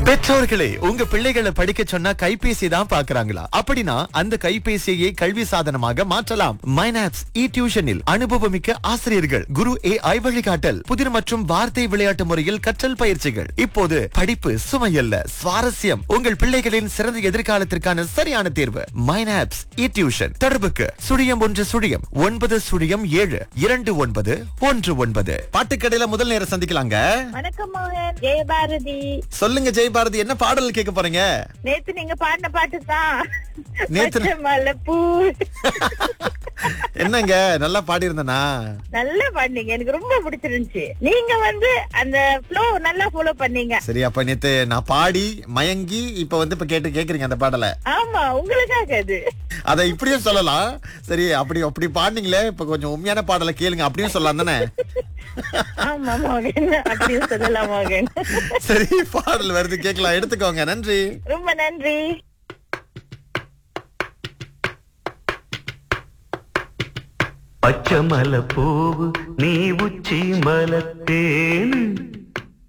பெற்றோர்களே உங்க பிள்ளைகளை படிக்க சொன்னா கைபேசி தான் பாக்குறாங்களா அப்படின்னா அந்த கைபேசியை கல்வி சாதனமாக மாற்றலாம் மைனாப்ஸ் இ டியூஷனில் அனுபவமிக்க ஆசிரியர்கள் குரு ஏ ஐ வழிகாட்டல் புதிர் மற்றும் வார்த்தை விளையாட்டு முறையில் கற்றல் பயிற்சிகள் இப்போது படிப்பு சுமையல்ல சுவாரஸ்யம் உங்கள் பிள்ளைகளின் சிறந்த எதிர்காலத்திற்கான சரியான தேர்வு மைனாப்ஸ் இ டியூஷன் தொடர்புக்கு சுழியம் ஒன்று சுழியம் ஒன்பது சுழியம் ஏழு இரண்டு ஒன்பது ஒன்று ஒன்பது பாட்டுக்கடையில முதல் நேரம் சந்திக்கலாங்க வணக்கம் மோகன் ஜெயபாரதி சொல்லுங்க ஜெயபாரதி என்ன பாடல் கேட்க போறீங்க நேத்து நீங்க பாடின பாட்டு தான் நேத்து- மல்லைப்பூ என்னங்க நல்லா பாடி இருந்தனா நல்லா பாடினீங்க எனக்கு ரொம்ப பிடிச்சிருந்துச்சு நீங்க வந்து அந்த ஃப்ளோ நல்லா ஃபாலோ பண்ணீங்க சரி அப்ப நேத்து நான் பாடி மயங்கி இப்ப வந்து இப்ப கேட்டு கேக்குறீங்க அந்த பாடலை ஆமா உங்களுக்காக அது அத இப்படியும் சொல்லலாம் சரி அப்படி அப்படி பாடினீங்களே இப்ப கொஞ்சம் உண்மையான பாடலை கேளுங்க அப்படியும் சொல்லலாம் தானே ஆமா மோகன் அப்படியும் சொல்லலாம் மோகன் சரி பாடல் வருது கேட்கலாம் எடுத்துக்கோங்க நன்றி ரொம்ப நன்றி பச்சை மலை பூவு நீ உச்சி மலத்தேனு